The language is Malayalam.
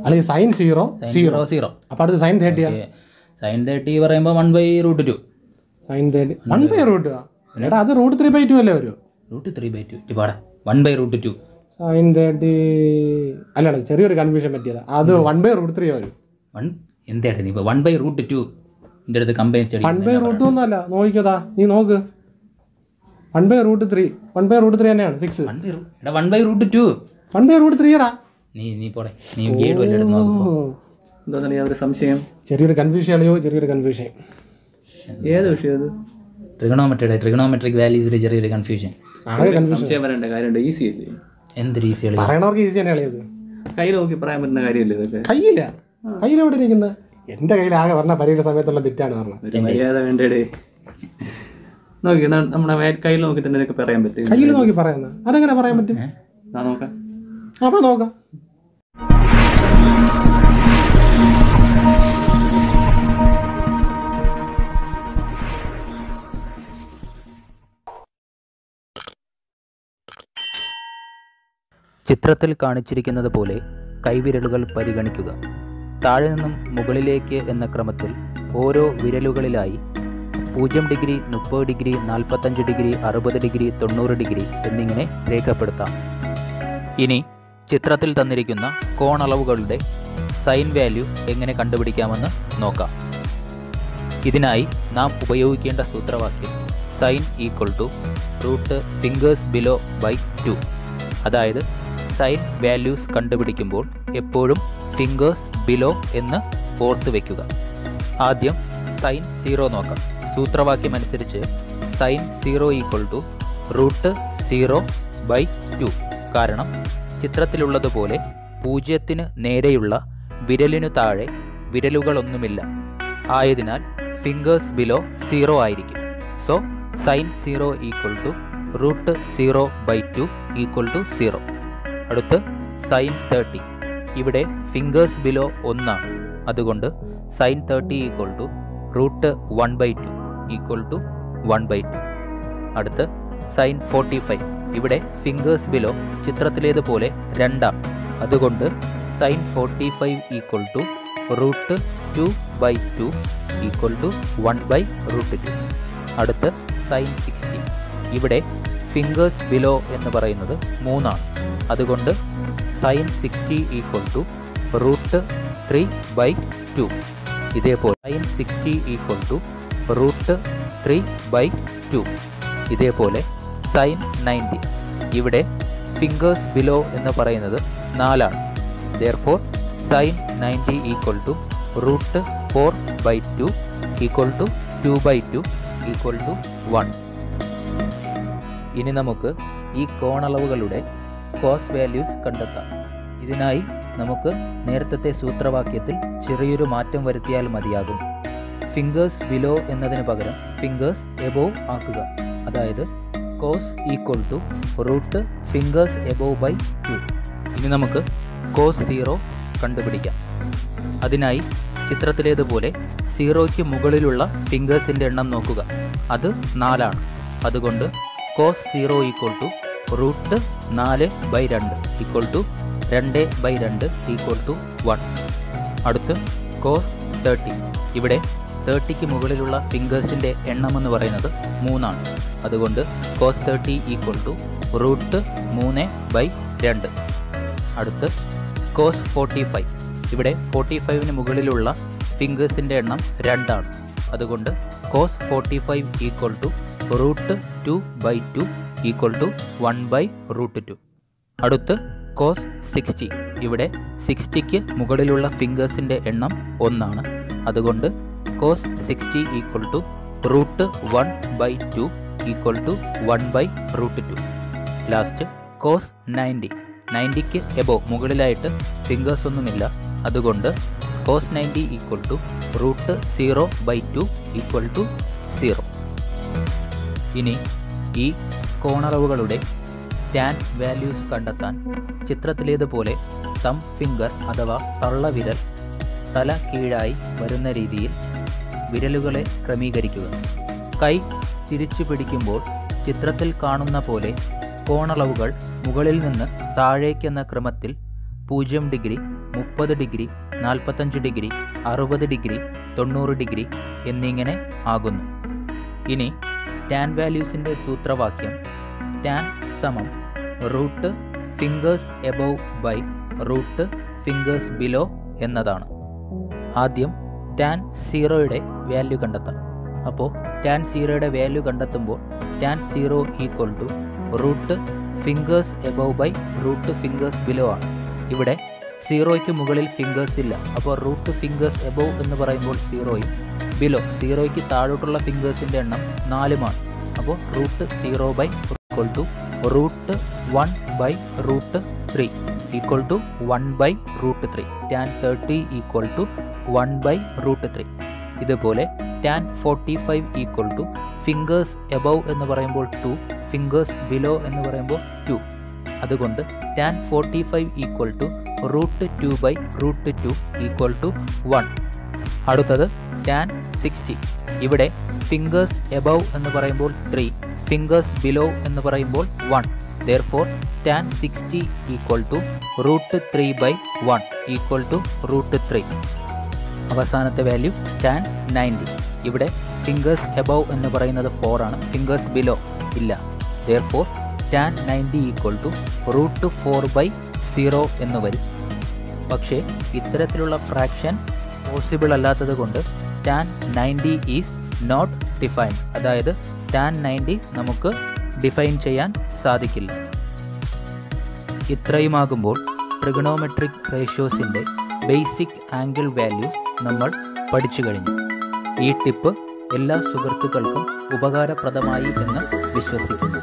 അല്ലെങ്കിൽ സൈൻ സീറോ സീറോ സീറോ അപ്പോൾ അടുത്ത് സൈൻ തേർട്ടിയാ സൈൻ തേർട്ടി പറയുമ്പോൾ one by root two sine thirty one by root എടാ അത് റൂട്ട് ത്രീ ബൈ ടു അല്ലേ വരും റൂട്ട് ത്രീ ബൈ ടു പാടാ one by root two sine thirty അല്ലടാ ചെറിയൊരു കൺഫ്യൂഷൻ പറ്റിയതാ അത് വൺ ബൈ റൂട്ട് ത്രീ വരും വൺ എന്തായിട്ട് നീ ഇപ്പോൾ വൺ ബൈ റൂട്ട് ടു എൻ്റെ അടുത്ത് combine study one by root ഒന്നും അല്ല നോക്കിക്കോതാ നീ നോക്ക് one by root three one by root three തന്നെയാണ് ഫിക്സ് വൺ ബൈ എടാ one by root two one by root three എടാ നീ നീ പോടെ നീ ഗേഡ് വല്ല എടുത്ത് നോക്കുമ്പോൾ എന്താണ് ഈ ഒരു സംശയം ചെറിയൊരു കൺഫ്യൂഷൻ അല്ലയോ ചെറിയൊരു കൺഫ്യൂഷൻ ഏത് വിഷയം അത് ട്രിഗണോമെട്രിയുടെ ട്രിഗണോമെട്രിക് വാല്യൂസിൽ ചെറിയൊരു കൺഫ്യൂഷൻ ആകെ കൺഫ്യൂഷൻ സംശയം വരേണ്ട കാര്യമുണ്ട് ഈസി അല്ലേ എന്ത് ഈസി കളി പറയണവർക്ക് ഈസി തന്നെ അളിയത് കയ്യിൽ നോക്കി പറയാൻ പറ്റുന്ന കാര്യമല്ലേ ഇതൊക്കെ കയ്യില്ല കയ്യിൽ എവിടെ ഇരിക്കുന്നത് എൻ്റെ കയ്യിൽ ആകെ പറഞ്ഞ പരീക്ഷ സമയത്തുള്ള ബിറ്റാണ് പറഞ്ഞത് ഒരു മര്യാദ വേണ്ടേ നോക്കി എന്നാ നമ്മുടെ വേ- കയ്യിൽ നോക്കി തന്നെ ഇതൊക്കെ പറയാൻ പറ്റും കയ്യിൽ നോക്കി പറയുന്നത് അതെങ്ങനെ പറയാൻ പറ്റും ഞാൻ നോക്കാം അപ്പോൾ നോക്കാം ചിത്രത്തിൽ കാണിച്ചിരിക്കുന്നത് പോലെ കൈവിരലുകൾ പരിഗണിക്കുക താഴെ നിന്നും മുകളിലേക്ക് എന്ന ക്രമത്തിൽ ഓരോ വിരലുകളിലായി പൂജ്യം ഡിഗ്രി മുപ്പത് ഡിഗ്രി നാൽപ്പത്തഞ്ച് ഡിഗ്രി അറുപത് ഡിഗ്രി തൊണ്ണൂറ് ഡിഗ്രി എന്നിങ്ങനെ രേഖപ്പെടുത്താം ഇനി ചിത്രത്തിൽ തന്നിരിക്കുന്ന കോണളവുകളുടെ സൈൻ വാല്യൂ എങ്ങനെ കണ്ടുപിടിക്കാമെന്ന് നോക്കാം ഇതിനായി നാം ഉപയോഗിക്കേണ്ട സൂത്രവാക്യം sine equal to root fingers below by two അതായത് സൈൻ വാല്യൂസ് കണ്ടുപിടിക്കുമ്പോൾ എപ്പോഴും ഫിംഗേഴ്സ് ബിലോ എന്ന് ഓർത്ത് വയ്ക്കുക ആദ്യം സൈൻ സീറോ നോക്കാം സൂത്രവാക്യം അനുസരിച്ച് sine zero equal to root zero by two കാരണം ചിത്രത്തിലുള്ളതുപോലെ പൂജ്യത്തിന് നേരെയുള്ള വിരലിനു താഴെ വിരലുകളൊന്നുമില്ല ആയതിനാൽ ഫിംഗേഴ്സ് ബിലോ സീറോ ആയിരിക്കും so sine zero equal to root zero by two equal to zero അടുത്ത് സൈൻ തേർട്ടി ഇവിടെ ഫിംഗേഴ്സ് ബിലോ ഒന്നാണ് അതുകൊണ്ട് sine thirty equal to root one by two equal to one by two അടുത്ത് സൈൻ ഫോർട്ടി ഫൈവ് ഇവിടെ ഫിംഗേഴ്സ് ബിലോ ചിത്രത്തിലേതുപോലെ രണ്ടാണ് അതുകൊണ്ട് sine forty five equal to root two by two equal to one by root two അടുത്ത് സൈൻ സിക്സ്റ്റി ഇവിടെ ഫിംഗേഴ്സ് ബിലോ എന്ന് പറയുന്നത് മൂന്നാണ് അതുകൊണ്ട് sine sixty equal to root three by two ഇതേപോലെ sine sixty equal to root three by two ഇതേപോലെ സൈൻ നയൻറ്റി ഇവിടെ ഫിംഗേഴ്സ് ബിലോ എന്ന് പറയുന്നത് നാലാണ് therefore sine ninety equal to root four by two equal to two by two equal to one ഇനി നമുക്ക് ഈ കോണളവുകളുടെ കോസ് വാല്യൂസ് കണ്ടെത്താം ഇതിനായി നമുക്ക് നേരത്തെ സൂത്രവാക്യത്തിൽ ചെറിയൊരു മാറ്റം വരുത്തിയാൽ മതിയാകും ഫിംഗേഴ്സ് ബിലോ എന്നതിന് പകരം ഫിംഗേഴ്സ് എബോവ് ആക്കുക അതായത് cos equal to root fingers above by two ഇനി നമുക്ക് കോസ് സീറോ കണ്ടുപിടിക്കാം അതിനായി ചിത്രത്തിലേതുപോലെ സീറോയ്ക്ക് മുകളിലുള്ള ഫിംഗേഴ്സിൻ്റെ എണ്ണം നോക്കുക അത് നാലാണ് അതുകൊണ്ട് cos zero equal to root നാല് ബൈ രണ്ട് ഈക്വൽ ടു രണ്ട് ബൈ രണ്ട് ഈക്വൽ ടു വൺ അടുത്ത് കോസ് തേർട്ടി ഇവിടെ തേർട്ടിക്ക് മുകളിലുള്ള ഫിംഗേഴ്സിൻ്റെ എണ്ണം എന്ന് പറയുന്നത് മൂന്നാണ് അതുകൊണ്ട് cos thirty equal to root മൂന്ന് ബൈ രണ്ട് അടുത്ത് കോസ് ഫോർട്ടി ഫൈവ് ഇവിടെ ഫോർട്ടി ഫൈവിന് മുകളിലുള്ള ഫിംഗേഴ്സിൻ്റെ എണ്ണം രണ്ടാണ് അതുകൊണ്ട് cos forty five equal to root two by two equal to one by root two അടുത്ത് കോസ് സിക്സ്റ്റി ഇവിടെ സിക്സ്റ്റിക്ക് മുകളിലുള്ള ഫിംഗേഴ്സിൻ്റെ എണ്ണം ഒന്നാണ് അതുകൊണ്ട് cos sixty equal to root one by two equal to one by root two last cos ninety നയൻറ്റിക്ക് എബോ മുകളിലായിട്ട് ഫിംഗേഴ്സ് ഒന്നുമില്ല അതുകൊണ്ട് cos ninety equal to root zero by two equal to zero ഇനി ഈ കോണളവുകളുടെ ടാൻ വാല്യൂസ് കണ്ടെത്താൻ ചിത്രത്തിലേതുപോലെ തം ഫിംഗർ അഥവാ തള്ളവിരൽ തല കീഴായി വരുന്ന രീതിയിൽ വിരലുകളെ ക്രമീകരിക്കുക കൈ തിരിച്ചു പിടിക്കുമ്പോൾ ചിത്രത്തിൽ കാണുന്ന പോലെ കോണളവുകൾ മുകളിൽ നിന്ന് താഴേക്കെന്ന ക്രമത്തിൽ പൂജ്യം ഡിഗ്രി മുപ്പത് ഡിഗ്രി നാൽപ്പത്തഞ്ച് ഡിഗ്രി അറുപത് ഡിഗ്രി തൊണ്ണൂറ് ഡിഗ്രി എന്നിങ്ങനെ ആകുന്നു ഇനി ടാൻ വാല്യൂസിൻ്റെ സൂത്രവാക്യം ടാൻ സമം root fingers above by root fingers below എന്നതാണ് ആദ്യം ടാൻ സീറോയുടെ വാല്യൂ കണ്ടെത്താം അപ്പോൾ ടാൻ സീറോയുടെ വാല്യൂ കണ്ടെത്തുമ്പോൾ tan zero equal to root fingers above by root fingers below ആണ് ഇവിടെ സീറോയ്ക്ക് മുകളിൽ ഫിംഗേഴ്സ് ഇല്ല അപ്പോൾ റൂട്ട് ഫിംഗേഴ്സ് എബവ് എന്ന് പറയുമ്പോൾ സീറോയും ബിലോ സീറോയ്ക്ക് താഴോട്ടുള്ള ഫിംഗേഴ്സിൻ്റെ എണ്ണം നാലുമാണ് അപ്പോൾ root zero by equal to root one by root three equal to one by root three tan thirty equal to one by root three ഇതുപോലെ tan forty five equal to fingers above എന്ന് പറയുമ്പോൾ ടു ഫിംഗേഴ്സ് ബിലോ എന്ന് പറയുമ്പോൾ ടു അതുകൊണ്ട് tan forty five equal to root two by root two equal to one അടുത്തത് ടാൻ സിക്സ്റ്റി ഇവിടെ ഫിംഗേഴ്സ് എബവ് എന്ന് പറയുമ്പോൾ ത്രീ ഫിംഗേഴ്സ് ബിലോ എന്ന് പറയുമ്പോൾ one therefore tan sixty equal to root three by one equal to root three അവസാനത്തെ വാല്യൂ ടാൻ നയൻറ്റി ഇവിടെ ഫിംഗേഴ്സ് എബവ് എന്ന് പറയുന്നത് ഫോർ ആണ് ഫിംഗേഴ്സ് ബിലോ ഇല്ല therefore tan ninety equal to root four by zero എന്ന് വരും പക്ഷേ ഇത്തരത്തിലുള്ള ഫ്രാക്ഷൻ പോസിബിൾ അല്ലാത്തത് കൊണ്ട് tan ninety is not define അതായത് ടാൻ നയൻറ്റി നമുക്ക് ഡിഫൈൻ ചെയ്യാൻ സാധിക്കില്ല ഇത്രയുമാകുമ്പോൾ ട്രിഗണോമെട്രിക് റേഷ്യോസിൻ്റെ ബേസിക് ആംഗിൾ വാല്യൂസ് നമ്മൾ പഠിച്ചു കഴിഞ്ഞു ഈ ടിപ്പ് എല്ലാ സുഹൃത്തുക്കൾക്കും ഉപകാരപ്രദമായി എന്ന് വിശ്വസിക്കുന്നു